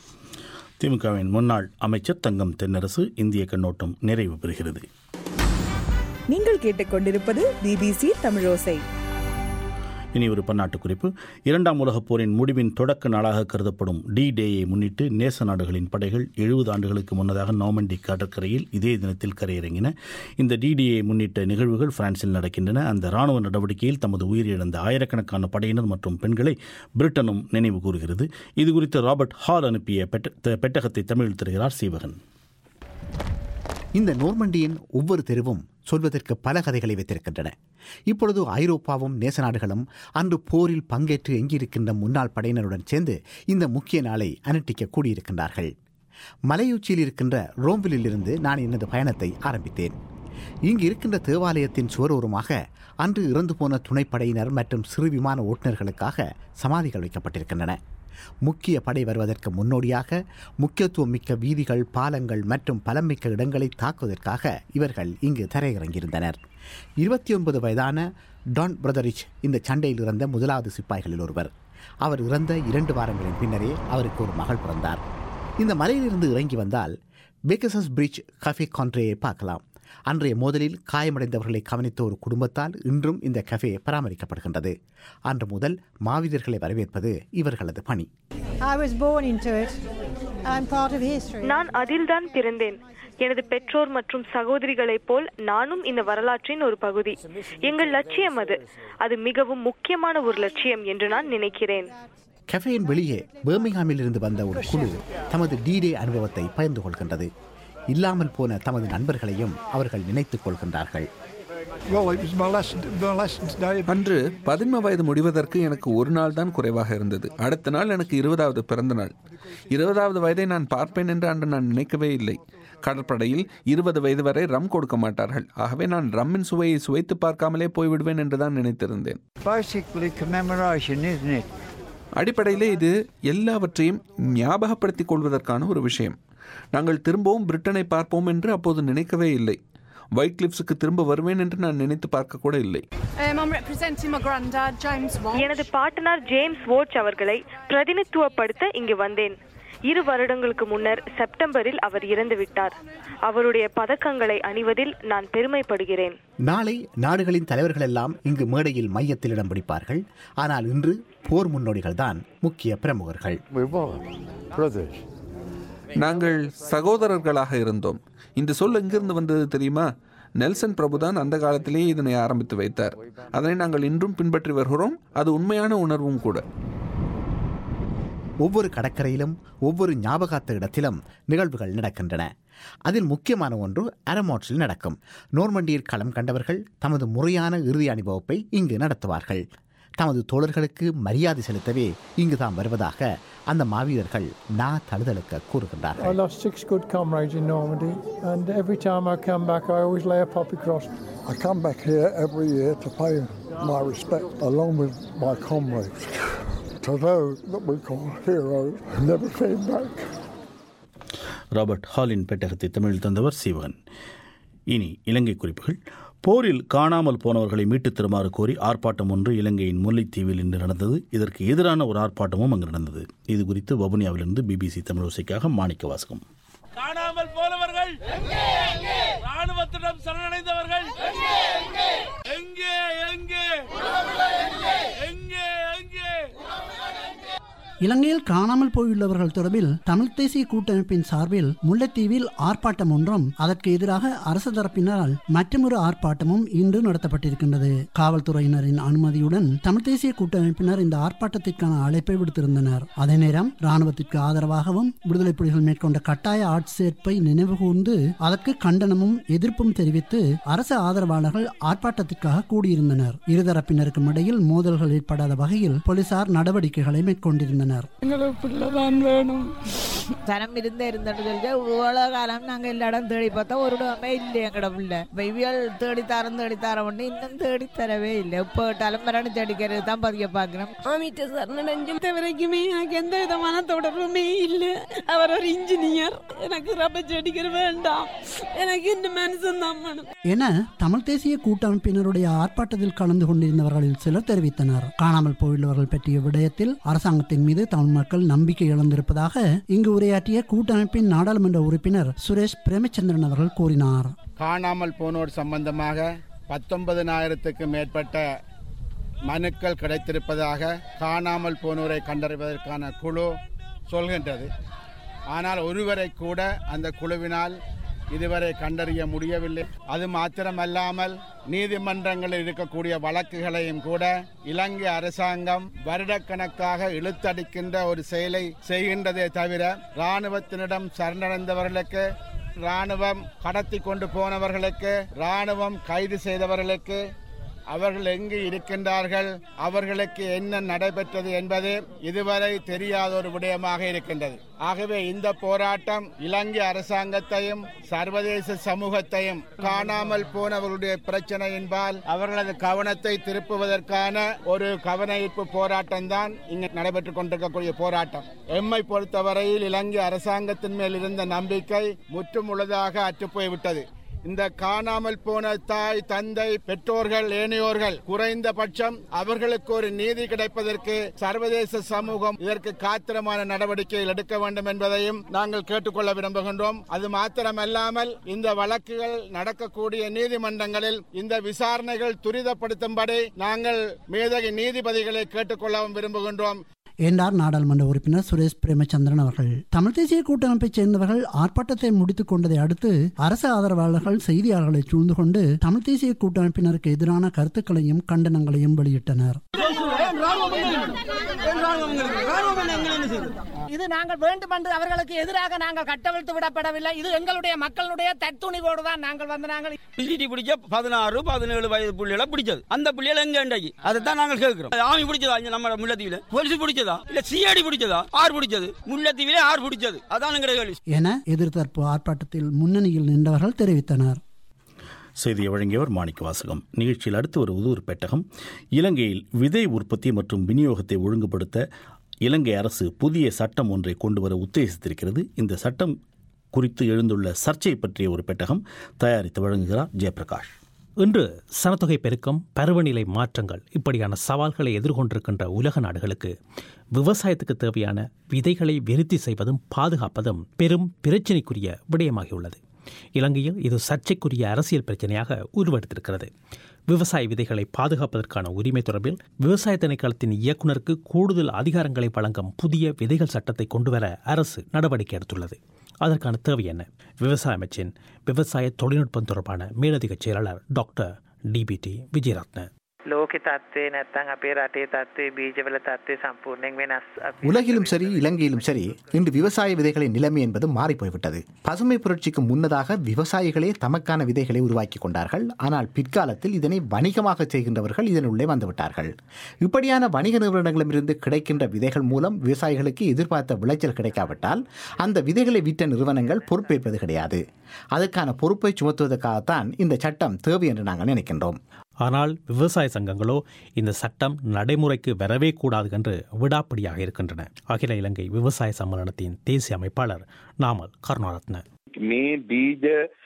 திமுகவின் முன்னாள் அமைச்சர் தங்கம் தென்னரசு இந்திய கண்ணோட்டம் நிறைவு பெறுகிறது நீங்கள் கேட்டுக்கொண்டிருப்பது பிபிசி தமிழோசை இனி ஒரு பன்னாட்டு குறிப்பு இரண்டாம் உலகப் போரின் முடிவின் தொடக்க நாளாக கருதப்படும் டி டேயை முன்னிட்டு நேச நாடுகளின் படைகள் எழுபது ஆண்டுகளுக்கு முன்னதாக நார்மண்டி கடற்கரையில் இதே தினத்தில் கரையிறங்கின இந்த டி டேயை முன்னிட்ட நிகழ்வுகள் பிரான்சில் நடக்கின்றன அந்த ராணுவ நடவடிக்கையில் தமது உயிரிழந்த ஆயிரக்கணக்கான படையினர் மற்றும் பெண்களை பிரிட்டனும் நினைவு கூறுகிறது இது குறித்து ராபர்ட் ஹால் அனுப்பிய பெட்ட- பெட்டகத்தை தமிழில் தருகிறார் சீவகன் இந்த நோர்மண்டியின் ஒவ்வொரு தெருவும் சொல்வதற்கு பல கதைகளை வைத்திருக்கின்றன இப்பொழுது ஐரோப்பாவும் நேச நாடுகளும் அன்று போரில் பங்கேற்று எங்கியிருக்கின்ற முன்னாள் படையினருடன் சேர்ந்து இந்த முக்கிய நாளை அனுட்டிக்க கூடியிருக்கின்றார்கள் மலையுச்சியில் இருக்கின்ற ரோம்விலில் இருந்து நான் எனது பயணத்தை ஆரம்பித்தேன் இங்கு இருக்கின்ற தேவாலயத்தின் சுவரோரமாக அன்று இறந்து போன துணைப்படையினர் மற்றும் சிறு விமான ஓட்டுநர்களுக்காக சமாதிகள் வைக்கப்பட்டிருக்கின்றன முக்கிய படை வருவதற்கு முன்னோடியாக முக்கியத்துவம் மிக்க வீதிகள் பாலங்கள் மற்றும் பலமிக்க இடங்களை தாக்குவதற்காக இவர்கள் இங்கு தரையிறங்கியிருந்தனர் இருபத்தி ஒன்பது வயதான டான் பிரதரிச் இந்த சண்டையில் இறந்த முதலாவது சிப்பாய்களில் ஒருவர் அவர் இறந்த இரண்டு வாரங்களின் பின்னரே அவருக்கு ஒரு மகள் பிறந்தார் இந்த மலையிலிருந்து இறங்கி வந்தால் பேக்கசஸ் பிரிட்ஜ் கஃபே கான்ட்ரேயை பார்க்கலாம் அன்றைய மோதலில் காயமடைந்தவர்களை கவனித்த ஒரு குடும்பத்தால் இன்றும் இந்த கஃபே பராமரிக்கப்படுகின்றது அன்று முதல் மாவீரர்களை வரவேற்பது இவர்களது பணி I was born into it. I'm part of history. நான் அதில்தான் பிறந்தேன் எனது பெற்றோர் மற்றும் சகோதரிகளைப் போல் நானும் இந்த வரலாற்றின் ஒரு பகுதி எங்கள் லட்சியம் அது அது மிகவும் முக்கியமான ஒரு லட்சியம் என்று நான் நினைக்கிறேன் கஃபேயின் வெளியே பேர்மிங்ஹாமில் இருந்து வந்த ஒரு குழு தமது டீடே அனுபவத்தை பகிர்ந்து கொள்கின்றது இல்லாமல் போன தமது நண்பர்களையும் அவர்கள் நினைத்துக் கொள்கின்றார்கள் அன்று பதின்ம வயது முடிவதற்கு எனக்கு ஒரு நாள் தான் குறைவாக இருந்தது அடுத்த நாள் எனக்கு இருபதாவது பிறந்த நாள் இருபதாவது வயதை நான் பார்ப்பேன் என்று அன்று நான் நினைக்கவே இல்லை கடற்படையில் இருபது வயது வரை ரம் கொடுக்க மாட்டார்கள் ஆகவே நான் ரம்மின் சுவையை சுவைத்து பார்க்காமலே போய்விடுவேன் என்று தான் நினைத்திருந்தேன் Basically commemoration, isn't it? அடிப்படையிலே இது எல்லாவற்றையும் ஞாபகப்படுத்திக் கொள்வதற்கான ஒரு விஷயம் நாங்கள் திரும்பவும் பிரிட்டனை பார்ப்போம் என்று அப்போது நினைக்கவே இல்லை வைட்கிளிப்ஸுக்கு திரும்ப வருவேன் என்று நான் நினைத்து பார்க்க கூட இல்லை Um, I'm representing my granddad, James Watch. எனது பாட்டனார் ஜேம்ஸ் வோட்ச் அவர்களை பிரதிநித்துவப்படுத்த இங்கு வந்தேன் இரு வருடங்களுக்கு முன்னர் செப்டம்பரில் அவர் இறந்துவிட்டார் அவருடைய பதக்கங்களை அணிவதில் நான் பெருமைப்படுகிறேன் நாளை நாடுகளின் தலைவர்கள் எல்லாம் இங்கு மேடையில் மையத்தில் இடம் பிடிப்பார்கள் ஆனால் இன்று போர் முன்னோடிகள் தான் முக்கிய பிரமுகர்கள் நாங்கள் சகோதரர்களாக இருந்தோம் இந்த சொல் எங்கிருந்து வந்தது தெரியுமா நெல்சன் பிரபுதான் அந்த காலத்திலேயே இதனை ஆரம்பித்து வைத்தார் அதனை நாங்கள் இன்றும் பின்பற்றி வருகிறோம் அது உண்மையான உணர்வும் கூட ஒவ்வொரு கடற்கரையிலும் ஒவ்வொரு ஞாபகார்த்த இடத்திலும் நிகழ்வுகள் நடக்கின்றன அதில் முக்கியமான ஒன்று அரமோட்ஸில் நடக்கும் நோர்மண்டியில் களம் கண்டவர்கள் தமது முறையான இறுதி அனுபவத்தை இங்கு நடத்துவார்கள் தமது தோழர்களுக்கு மரியாதை செலுத்தவே இங்கு தாம் வருவதாக அந்த மாவீரர்கள் நா தழுதழுக்க கூறுகின்றார்கள் I lost six good comrades in Normandy, and every time I come back, I always lay a poppy cross. I come back here every year to pay my respect along with my comrades to those that we call heroes who never came back. Robert ஹாலின் பெட்டகத்தை தமிழில் தந்தவர் சிவன் இனி இலங்கை குறிப்புகள் போரில் காணாமல் போனவர்களை மீட்டுத் தருமாறு கோரி ஆர்ப்பாட்டம் ஒன்று இலங்கையின் முல்லைத்தீவில் இன்று நடந்தது இதற்கு எதிரான ஒரு ஆர்ப்பாட்டமும் அங்கு நடந்தது இது குறித்து வவுனியாவிலிருந்து பிபிசி தமிழோசைக்காக மாணிக்க வாசகம் காணாமல் போனவர்கள் ராணுவத்திடம் சரணடைந்தவர்கள் எங்கே எங்கே எங்கே எங்கே இலங்கையில் காணாமல் போயுள்ளவர்கள் தொடர்பில் தமிழ் தேசிய கூட்டமைப்பின் சார்பில் முல்லைத்தீவில் ஆர்ப்பாட்டம் ஒன்றும் அதற்கு எதிராக அரசு தரப்பினரால் மற்றொரு ஆர்ப்பாட்டமும் இன்று நடத்தப்பட்டிருக்கின்றது காவல்துறையினரின் அனுமதியுடன் தமிழ் தேசிய கூட்டமைப்பினர் இந்த ஆர்ப்பாட்டத்திற்கான அழைப்பை விடுத்திருந்தனர் அதே நேரம் ராணுவத்திற்கு ஆதரவாகவும் விடுதலை புலிகள் மேற்கொண்ட கட்டாய ஆட்சேர்ப்பை நினைவுகூர்ந்து அதற்கு கண்டனமும் எதிர்ப்பும் தெரிவித்து அரசு ஆதரவாளர்கள் ஆர்ப்பாட்டத்திற்காக கூடியிருந்தனர் இருதரப்பினருக்கும் இடையில் மோதல்கள் ஏற்படாத வகையில் போலீசார் நடவடிக்கைகளை மேற்கொண்டிருந்தனர் எங்களுக்கு பிள்ளைதான் வேணும் தனம் இருந்தே இருந்தது இவ்வளோ காலம் நாங்கள் எல்லா இடம் தேடி பார்த்தோம் ஒரு இடமே இல்லை எங்கட பிள்ளை வெவ்வியல் தேடி தரம் தேடி தரம் ஒன்று இன்னும் தேடி தரவே இல்லை இப்போ தலைமுறை தேடிக்கிறது தான் பதிக்க பார்க்குறோம் ஆமிட்ட சரணடைஞ்ச வரைக்குமே எனக்கு எந்த விதமான தொடர்புமே இல்லை அவர் ஒரு இன்ஜினியர் எனக்கு ரப்ப செடிக்கிற வேண்டாம் எனக்கு இந்த மனுஷன் தான் வேணும் என தமிழ் தேசிய கூட்டமைப்பினருடைய ஆர்ப்பாட்டத்தில் கலந்து கொண்டிருந்தவர்களில் சிலர் தெரிவித்தனர் காணாமல் போயுள்ளவர்கள் பற்றிய விடயத்தில் அரசாங்கத்தின் மீது தமிழ் மக்கள் நம்பிக்கை இழந்திருப்பதாக இங்கு உரையாற்றிய கூட்டமைப்பின் நாடாளுமன்ற உறுப்பினர் சுரேஷ் பிரேமச்சந்திரன் அவர்கள் கூறினார் காணாமல் போனோர் சம்பந்தமாக பத்தொன்பதினாயிரத்துக்கு மேற்பட்ட மனுக்கள் கிடைத்திருப்பதாக காணாமல் போனோரை கண்டறிவதற்கான குழு சொல்கின்றது ஆனால் ஒருவரை கூட அந்த குழுவினால் இதுவரை கண்டறிய முடியவில்லை அது மாத்திரமல்லாமல் நீதிமன்றங்களில் இருக்கக்கூடிய வழக்குகளையும் கூட இலங்கை அரசாங்கம் வருடக்கணக்காக இழுத்தடிக்கின்ற ஒரு செயலை செய்கின்றதே தவிர இராணுவத்தினிடம் சரணடைந்தவர்களுக்கு இராணுவம் கடத்தி கொண்டு போனவர்களுக்கு இராணுவம் கைது செய்தவர்களுக்கு அவர்கள் எங்கு இருக்கின்றார்கள் அவர்களுக்கு என்ன நடைபெற்றது என்பது இதுவரை தெரியாத ஒரு விடயமாக இருக்கின்றது ஆகவே இந்த போராட்டம் இலங்கை அரசாங்கத்தையும் சர்வதேச சமூகத்தையும் காணாமல் போனவர்களுடைய பிரச்சனை என்பால் அவர்களது கவனத்தை திருப்புவதற்கான ஒரு கவன ஈர்ப்பு போராட்டம் தான் இங்கு நடைபெற்றுக் கொண்டிருக்கக்கூடிய போராட்டம் எம்மை பொறுத்தவரையில் இலங்கை அரசாங்கத்தின் மேல் இருந்த நம்பிக்கை முற்றுமுழுதாக அற்றுப்போய்விட்டது இந்த காணாமல் போன தாய் தந்தை பெற்றோர்கள் ஏனையோர்கள் குறைந்தபட்சம் அவர்களுக்கு ஒரு நீதி கிடைப்பதற்கு சர்வதேச சமூகம் இதற்கு காத்திரமான நடவடிக்கைகள் எடுக்க வேண்டும் என்பதையும் நாங்கள் கேட்டுக்கொள்ள விரும்புகின்றோம் அது மாத்திரமல்லாமல் இந்த வழக்குகள் நடக்கக்கூடிய நீதிமன்றங்களில் இந்த விசாரணைகள் துரிதப்படுத்தும்படி நாங்கள் மேதகு நீதிபதிகளை கேட்டுக்கொள்ளவும் விரும்புகின்றோம் என்றார் நாடாளுமன்ற உறுப்பினர் சுரேஷ் பிரேமச்சந்திரன் அவர்கள் தமிழ் தேசிய கூட்டமைப்பைச் சேர்ந்தவர்கள் ஆர்ப்பாட்டத்தை முடித்துக் கொண்டதை அடுத்து அரசு ஆதரவாளர்கள் செய்தியாளர்களை சூழ்ந்து கொண்டு தமிழ் தேசிய கூட்டமைப்பினருக்கு எதிரான கருத்துக்களையும் கண்டனங்களையும் வெளியிட்டனர் இது நாங்கள் வேண்டுமென்று அவர்களுக்கு எதிராக நாங்கள் கட்டவிழ்த்து விடப்படவில்லை இது எங்களுடைய மக்களுடைய தத்துணிவோடு தான் நாங்கள் வந்து நாங்கள் பிடிடி பிடிச்ச பதினாறு பதினேழு வயது புள்ளிகளை பிடிச்சது அந்த புள்ளிகள் எங்க இன்றைக்கு அதைத்தான் நாங்கள் கேட்கிறோம் ஆமி பிடிச்சதா இங்க நம்ம முல்லைத்தீவில போலீஸ் பிடிச்சதா இல்ல சிஐடி பிடிச்சதா ஆறு பிடிச்சது முல்லைத்தீவில ஆறு பிடிச்சது அதான் எங்களுடைய கேள்வி என எதிர்த்தரப்பு ஆர்ப்பாட்டத்தில் முன்னணியில் நின்றவர்கள் தெரிவித்தனர் செய்தியை வழங்கியவர் மாணிக்க வாசகம் நிகழ்ச்சியில் அடுத்து ஒரு உதூர் பெட்டகம் இலங்கையில் விதை உற்பத்தி மற்றும் விநியோகத்தை ஒழுங்குபடுத்த இலங்கை அரசு புதிய சட்டம் ஒன்றை கொண்டு வர உத்தேசித்திருக்கிறது இந்த சட்டம் குறித்து எழுந்துள்ள சர்ச்சை பற்றிய ஒரு பெட்டகம் தயாரித்து வழங்குகிறார் ஜெயபிரகாஷ் இன்று சனத்தொகை பெருக்கம் பருவநிலை மாற்றங்கள் இப்படியான சவால்களை எதிர்கொண்டிருக்கின்ற உலக நாடுகளுக்கு விவசாயத்துக்கு தேவையான விதைகளை விருத்தி செய்வதும் பாதுகாப்பதும் பெரும் பிரச்சினைக்குரிய விடயமாகியுள்ளது இலங்கையில் இது சர்ச்சைக்குரிய அரசியல் பிரச்சனையாக உருவெடுத்திருக்கிறது விவசாய விதைகளை பாதுகாப்பதற்கான உரிமை தொடர்பில் விவசாய திணைக்களத்தின் இயக்குநருக்கு கூடுதல் அதிகாரங்களை வழங்கும் புதிய விதைகள் சட்டத்தை கொண்டுவர அரசு நடவடிக்கை எடுத்துள்ளது அதற்கான தேவை என்ன விவசாய அமைச்சின் விவசாய தொழில்நுட்பம் தொடர்பான மேலதிக செயலாளர் டாக்டர் டிபிடி விஜயரத்ன ලෝකෙ තත්ත්වේ නැත්තං අපේ රටේ තත්ත්වේ බීජවල තත්ත්වය සම්පූර්ණයෙන් වෙනස් අපි உலகிலும் சரி இலங்கையிலும் சரி இன்று விவசாய விதைகளின் நிலைமை என்பது மாறி போய்விட்டது பசுமை புரட்சிக்கு முன்னதாக விவசாயிகளே தமக்கான விதைகளை உருவாக்கி கொண்டார்கள் ஆனால் பிற்காலத்தில் இதனை வணிகமாக செய்கின்றவர்கள் இதனுள்ளே வந்துவிட்டார்கள் இப்படியான வணிக நிறுவனங்களிடமிருந்து கிடைக்கின்ற விதைகள் மூலம் விவசாயிகளுக்கு எதிர்பார்த்த விளைச்சல் கிடைக்காவிட்டால் அந்த விதைகளை விற்ற நிறுவனங்கள் பொறுப்பேற்பது கிடையாது அதற்கான பொறுப்பை சுமத்துவதற்காகத்தான் இந்த சட்டம் தேவை என்று நாங்கள் நினைக்கின்றோம் ஆனால் விவசாய சங்கங்களோ இந்த சட்டம் நடைமுறைக்கு வரவே கூடாது என்று விடாப்பிடியாக இருக்கின்றன அகில இலங்கை விவசாய சம்மேளனத்தின் தேசிய அமைப்பாளர் நாமல் கருணாரத்ன මේ බීජ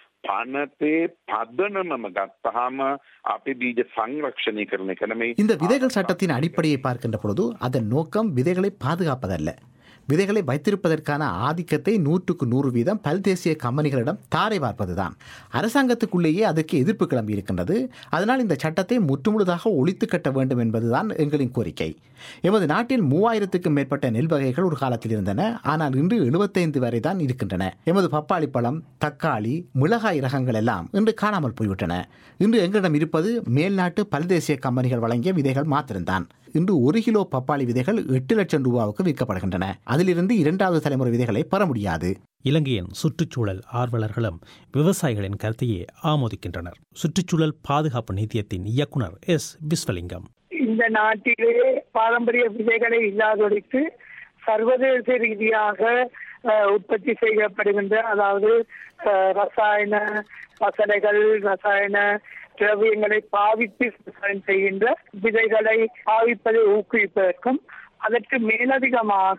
පනතේ පදනමම ගත්තහම අපි බීජ සංරක්ෂණය කරන එක නෙමෙයි இந்த விதைகள் சட்டத்தின் அடிப்படையை பார்க்கின்ற பொழுது அதன் நோக்கம் விதைகளை பாதுகாப்பதல்ல விதைகளை வைத்திருப்பதற்கான ஆதிக்கத்தை நூற்றுக்கு நூறு வீதம் பல்தேசிய கம்பெனிகளிடம் தாரை பார்ப்பதுதான் அரசாங்கத்துக்குள்ளேயே அதற்கு எதிர்ப்பு கிளம்பி இருக்கின்றது அதனால் இந்த சட்டத்தை முற்றுமுழுதாக ஒழித்து கட்ட வேண்டும் என்பதுதான் எங்களின் கோரிக்கை எமது நாட்டில் மூவாயிரத்துக்கும் மேற்பட்ட நெல் வகைகள் ஒரு காலத்தில் இருந்தன ஆனால் இன்று எழுபத்தைந்து வரை தான் இருக்கின்றன எமது பப்பாளி பழம் தக்காளி மிளகாய் ரகங்கள் எல்லாம் இன்று காணாமல் போய்விட்டன இன்று எங்களிடம் இருப்பது மேல்நாட்டு பல்தேசிய கம்பெனிகள் வழங்கிய விதைகள் மாத்திரம்தான் இன்று ஒரு கிலோ பப்பாளி விதைகள் எட்டு லட்சம் ரூபாவுக்கு விற்கப்படுகின்றன அதிலிருந்து இரண்டாவது தலைமுறை விதைகளை பெற முடியாது இலங்கையின் சுற்றுச்சூழல் ஆர்வலர்களும் விவசாயிகளின் கருத்தையே ஆமோதிக்கின்றனர் சுற்றுச்சூழல் பாதுகாப்பு நிதியத்தின் இயக்குனர் எஸ் விஸ்வலிங்கம் இந்த நாட்டிலே பாரம்பரிய விதைகளை இல்லாதொழித்து சர்வதேச ரீதியாக அஹ், உற்பத்தி செய்யப்படுகின்ற அதாவது அஹ், ரசாயன பசலைகள் ரசாயன திரவியங்களை பாவித்து விவசாயம் செய்கின்ற விதைகளை பாவிப்பதை ஊக்குவிப்பதற்கும் அதற்கு மேலதிகமாக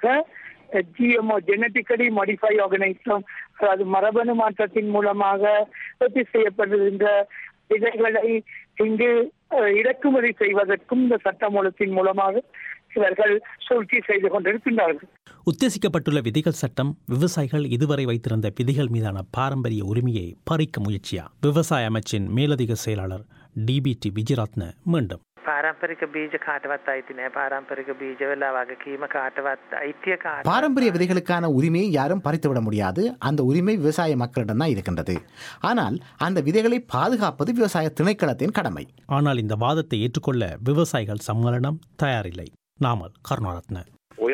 ஜிஎம்ஓ ஜெனட்டிக்கலி மாடிஃபை ஆர்கனைசம் அதாவது மரபணு மாற்றத்தின் மூலமாக உற்பத்தி செய்யப்படுகின்ற விதைகளை இங்கு அஹ், இறக்குமதி செய்வதற்கும் இந்த சட்டமூலத்தின் மூலமாக இவர்கள் சூழ்ச்சி செய்து கொண்டிருக்கின்றார்கள் உத்தேசிக்கப்பட்டுள்ள விதிகள் சட்டம் விவசாயிகள் இதுவரை வைத்திருந்த விதிகள் மீதான பாரம்பரிய உரிமையை பறிக்க முயற்சியா விவசாய அமைச்சின் மேலதிக செயலாளர் டிபிடி விஜயரத்ன மீண்டும் පාරම්පරික බීජ කාටවත් අයිති නෑ පාරම්පරික බීජවල වගකීම කාටවත් අයිතිය කාට பாரம்பரிய விதைகளுக்கான உரிமையை யாரும் பறித்துவிட முடியாது அந்த உரிமை விவசாய மக்களிடம் தான் இருக்கின்றது ஆனால் அந்த விதைகளை பாதுகாப்பது விவசாய திணைக்களத்தின் கடமை ஆனால் இந்த வாதத்தை ஏற்றுக்கொள்ள விவசாயிகள் சம்மேளனம் தயாரில்லை நாமல் கருணாரத்ன ඔය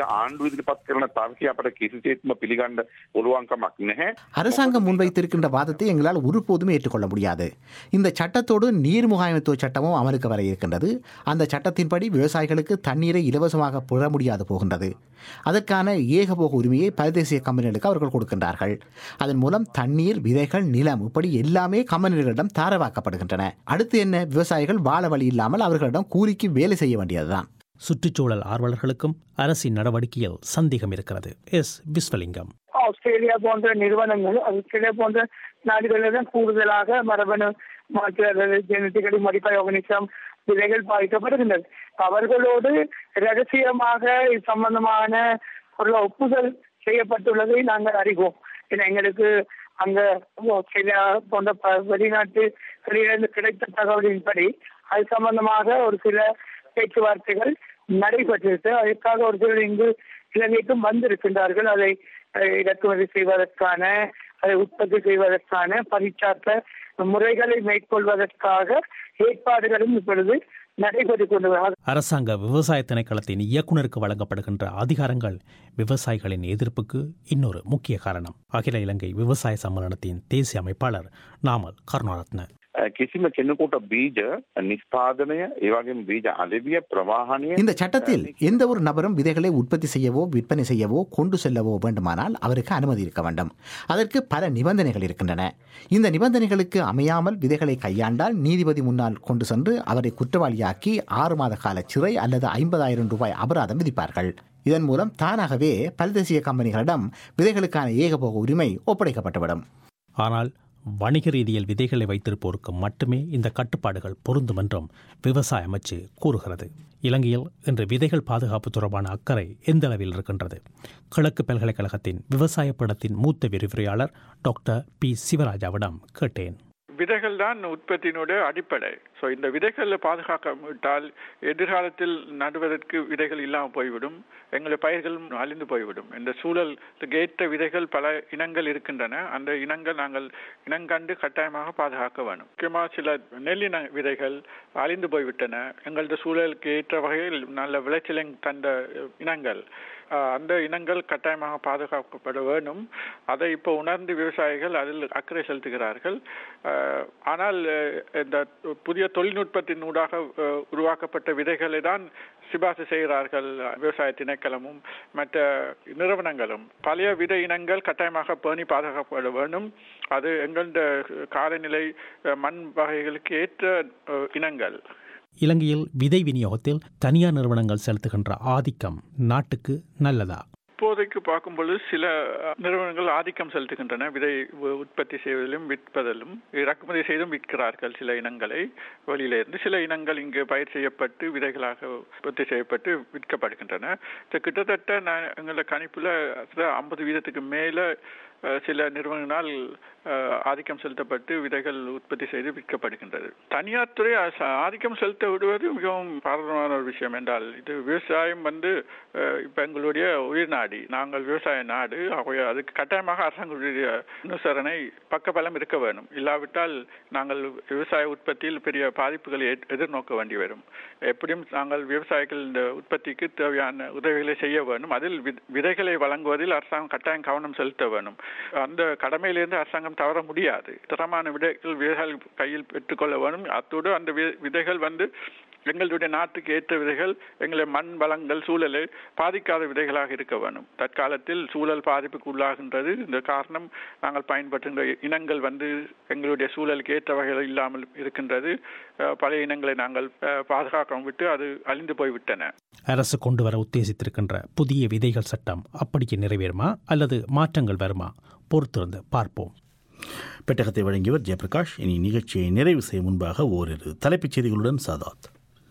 ආණ්ඩුව ඉදිරිපත් කරන තර්කය අපට කිසිසේත්ම පිළිගන්න පුළුවන්කමක් නැහැ. அரசாங்கம் முன்வைத்திருக்கின்ற வாதத்தை எங்களால் ஒருபோதும் ஏற்றுக்கொள்ள முடியாது இந்த சட்டத்தோடு நீர் முகாமைத்துவ சட்டமும் அமலுக்கு வர இருக்கின்றது அந்த சட்டத்தின்படி விவசாயிகளுக்கு தண்ணீரை இலவசமாக பெற முடியாது போகின்றது அதற்கான ஏகபோக உரிமையை பரதேசிய கம்பெனிகளுக்கு அவர்கள் கொடுக்கின்றார்கள் அதன் மூலம் தண்ணீர் விதைகள் நிலம் இப்படி எல்லாமே கம்பெனிகளிடம் தாரவாக்கப்படுகின்றன அடுத்து என்ன விவசாயிகள் வாழ வழி இல்லாமல் அவர்களிடம் கூலிக்கு வேலை செய்ய வேண்டியதுதான் சுற்றுச்சூழல் ஆர்வலர்களுக்கும் அரசின் நடவடிக்கையில் சந்தேகம் இருக்கிறது எஸ் விஸ்வலிங்கம் ஆஸ்திரேலியா போன்ற நிறுவனங்கள் ஆஸ்திரேலியா போன்ற நாடுகளில் தான் கூடுதலாக மரபணு மாற்று அல்லது ஜெனட்டிக்கலி மடிஃபை ஆர்கனிசம் விதைகள் பாதிக்கப்படுகின்றது அவர்களோடு ரகசியமாக இது சம்பந்தமான ஒரு ஒப்புதல் செய்யப்பட்டுள்ளதை நாங்கள் அறிவோம் ஏன்னா எங்களுக்கு அங்க ஆஸ்திரேலியா போன்ற ப- வெளிநாட்டுகளிலிருந்து கிடைத்த தகவலின்படி அது சம்பந்தமாக ஒரு சில பேச்சுவார்த்தைகள் நடைபெற்றிருக்கு அதற்காக ஒரு சிலர் இங்கு இலங்கைக்கும் வந்திருக்கின்றார்கள் அதை அஹ், இறக்குமதி செய்வதற்கான அதை உற்பத்தி செய்வதற்கான பரிச்சார்த்த முறைகளை மேற்கொள்வதற்காக ஏற்பாடுகளும் இப்பொழுது நடைபெற்றுக் கொண்டு வருகிறது. அரசாங்க விவசாய திணைக்களத்தின் இயக்குநருக்கு வழங்கப்படுகின்ற அதிகாரங்கள் விவசாயிகளின் எதிர்ப்புக்கு இன்னொரு முக்கிய காரணம் அகில இலங்கை விவசாய சம்மேளனத்தின் தேசிய அமைப்பாளர் நாமல் கருணாரத்ன අ, කිසිම කෙනෙකුට බීජ නිස්පාදනය ඒ වගේම බීජ අලෙවිය ප්‍රවාහනය இந்த சட்டத்தில் எந்த ஒரு நபரும் விதைகளை உற்பத்தி செய்யவோ விற்பனை செய்யவோ கொண்டு செல்லவோ வேண்டுமானால் அவருக்கு அனுமதி இருக்க வேண்டும் அதற்கு பல நிபந்தனைகள் இருக்கின்றன இந்த நிபந்தனைகளுக்கு அமையாமல் விதைகளை கையாண்டால் நீதிபதி முன்னால் கொண்டு சென்று அவரை குற்றவாளியாக்கி ஆறு மாத கால சிறை அல்லது ஐம்பதாயிரம் ரூபாய் அபராதம் விதிப்பார்கள் இதன் மூலம் தானாகவே பல்தேசிய கம்பெனிகளிடம் விதைகளுக்கான ஏகபோக உரிமை ஒப்படைக்கப்பட்டுவிடும் ஆனால் வணிக ரீதியில் விதைகளை வைத்திருப்போருக்கு மட்டுமே இந்த கட்டுப்பாடுகள் பொருந்தும் என்றும் விவசாய அமைச்சு கூறுகிறது இலங்கையில் இன்று விதைகள் பாதுகாப்பு தொடர்பான அக்கறை எந்த அளவில் இருக்கின்றது கிழக்கு பல்கலைக்கழகத்தின் விவசாய படத்தின் மூத்த விரிவுரையாளர் டாக்டர் பி சிவராஜாவிடம் கேட்டேன் விதைகள் தான் உற்பத்தியினுடைய அடிப்படை ஸோ இந்த விதைகளை பாதுகாக்காவிட்டால் எதிர்காலத்தில் நடுவதற்கு விதைகள் இல்லாமல் போய்விடும் எங்களுடைய பயிர்களும் அழிந்து போய்விடும் இந்த சூழலுக்கு ஏற்ற விதைகள் பல இனங்கள் இருக்கின்றன அந்த இனங்கள் நாங்கள் இனங்கண்டு கட்டாயமாக பாதுகாக்க வேண்டும் முக்கியமாக சில நெல்லின விதைகள் அழிந்து போய்விட்டன எங்களது சூழலுக்கு ஏற்ற வகையில் நல்ல விளைச்சலை தந்த இனங்கள் ஆஹ் அந்த இனங்கள் கட்டாயமாக பாதுகாக்கப்பட வேண்டும் அதை இப்போ உணர்ந்து விவசாயிகள் அதில் அக்கறை செலுத்துகிறார்கள் ஆஹ் ஆனால் அஹ், இந்த புதிய தொழில்நுட்பத்தின் ஊடாக அஹ், உருவாக்கப்பட்ட விதைகளை தான் சிபாரிசு செய்கிறார்கள் விவசாய திணைக்களமும் மற்ற நிறுவனங்களும் பழைய விதை இனங்கள் கட்டாயமாக பேணி பாதுகாக்கப்பட வேண்டும் அது எங்களது காலநிலை அஹ், மண் வகைகளுக்கு ஏற்ற அஹ், இனங்கள் இலங்கையில் விதை விநியோகத்தில் தனியார் நிறுவனங்கள் செலுத்துகின்ற ஆதிக்கம் நாட்டுக்கு நல்லதா இப்போதைக்கு பார்க்கும் பொழுது சில அஹ், நிறுவனங்கள் ஆதிக்கம் செலுத்துகின்றன விதை உ- உற்பத்தி செய்வதிலும் விற்பதிலும் இறக்குமதி செய்தும் விற்கிறார்கள் சில இனங்களை வெளியிலிருந்து சில இனங்கள் இங்கு பயிர் செய்யப்பட்டு விதைகளாக உற்பத்தி செய்யப்பட்டு விற்கப்படுகின்றன இது கிட்டத்தட்ட நான் எங்களோட கணிப்புல ஐம்பது வீதத்துக்கு மேல அஹ், சில நிறுவனங்களால் அஹ், ஆதிக்கம் செலுத்தப்பட்டு விதைகள் உற்பத்தி செய்து விற்கப்படுகின்றது தனியார் துறை அச- ஆதிக்கம் செலுத்த விடுவது மிகவும் பாரதமான ஒரு விஷயம் என்றால் இது விவசாயம் வந்து அஹ், இப்ப எங்களுடைய உயிர் நாடி நாங்கள் விவசாய நாடு ஆகவே அதுக்கு கட்டாயமாக அரசாங்கத்துடைய அனுசரணை பக்கபலம் இருக்க வேண்டும் இல்லாவிட்டால் நாங்கள் விவசாய உற்பத்தியில் பெரிய பாதிப்புகளை எ- எதிர்நோக்க வேண்டி வரும் எப்படியும் நாங்கள் விவசாயிகள் இந்த உற்பத்திக்கு தேவையான உதவிகளை செய்ய வேண்டும் அதில் வித்- விதைகளை வழங்குவதில் அரசாங்கம் கட்டாயம் கவனம் செலுத்த வேண்டும் அந்த கடமையிலிருந்து அரசாங்கம் தவற முடியாது தரமான விதைகள் விதைகள் கையில் பெற்றுக்கொள்ள வேண்டும் அத்தோடு அந்த வி- விதைகள் வந்து எங்களுடைய நாட்டுக்கு ஏற்ற விதைகள் எங்களை மண் வளங்கள் சூழலை பாதிக்காத விதைகளாக இருக்க வேண்டும் தற்காலத்தில் சூழல் பாதிப்புக்கு உள்ளாகின்றது இந்த காரணம் நாங்கள் பயன்படுத்துகின்ற இனங்கள் வந்து எங்களுடைய சூழலுக்கு ஏற்ற வகையில் இல்லாமல் இருக்கின்றது அஹ், பழைய இனங்களை நாங்கள் அஹ், பாதுகாக்காமல் விட்டு அது அழிந்து போய்விட்டன அரசு கொண்டு வர உத்தேசித்திருக்கின்ற புதிய விதைகள் சட்டம் அப்படியே நிறைவேறுமா அல்லது மாற்றங்கள் வருமா பொறுத்திருந்து பார்ப்போம் பெட்டகத்தை வழங்கியவர் ஜெயபிரகாஷ் இனி நிகழ்ச்சியை நிறைவு செய்ய முன்பாக ஓரிரு தலைப்புச் செய்திகளுடன் சாதாத்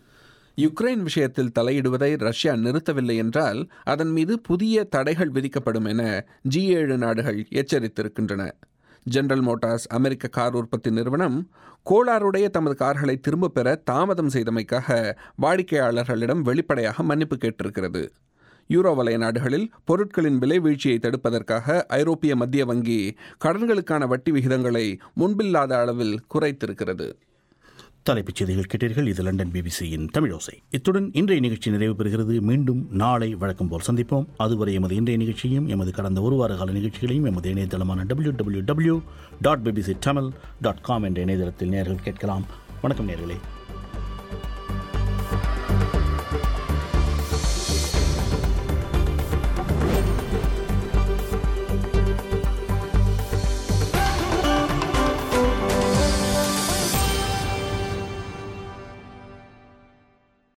யுக்ரைன் விஷயத்தில் தலையிடுவதை ரஷ்யா நிறுத்தவில்லை என்றால் அதன் மீது புதிய தடைகள் விதிக்கப்படும் என ஜி ஏழு நாடுகள் எச்சரித்திருக்கின்றன ஜெனரல் மோட்டார்ஸ் அமெரிக்க கார் உற்பத்தி நிறுவனம் கோளாறுடைய தமது கார்களை திரும்பப் பெற தாமதம் செய்தமைக்காக வாடிக்கையாளர்களிடம் வெளிப்படையாக மன்னிப்பு கேட்டிருக்கிறது யூரோ வலய நாடுகளில் பொருட்களின் விலை வீழ்ச்சியை தடுப்பதற்காக ஐரோப்பிய மத்திய வங்கி கடன்களுக்கான வட்டி விகிதங்களை முன்பில்லாத அளவில் குறைத்திருக்கிறது தலைப்புச் செய்திகள் கேட்டீர்கள் இது லண்டன் பிபிசியின் தமிழோசை இத்துடன் இன்றைய நிகழ்ச்சி நிறைவு பெறுகிறது மீண்டும் நாளை வழக்கம் போல் சந்திப்போம் அதுவரை எமது இன்றைய நிகழ்ச்சியும் எமது கடந்த ஒரு வார கால நிகழ்ச்சிகளையும் எமது இணையதளமான W W W dot BBC Tamil dot com என்ற இணையதளத்தில் நேர்கள் கேட்கலாம் வணக்கம் நேர்களே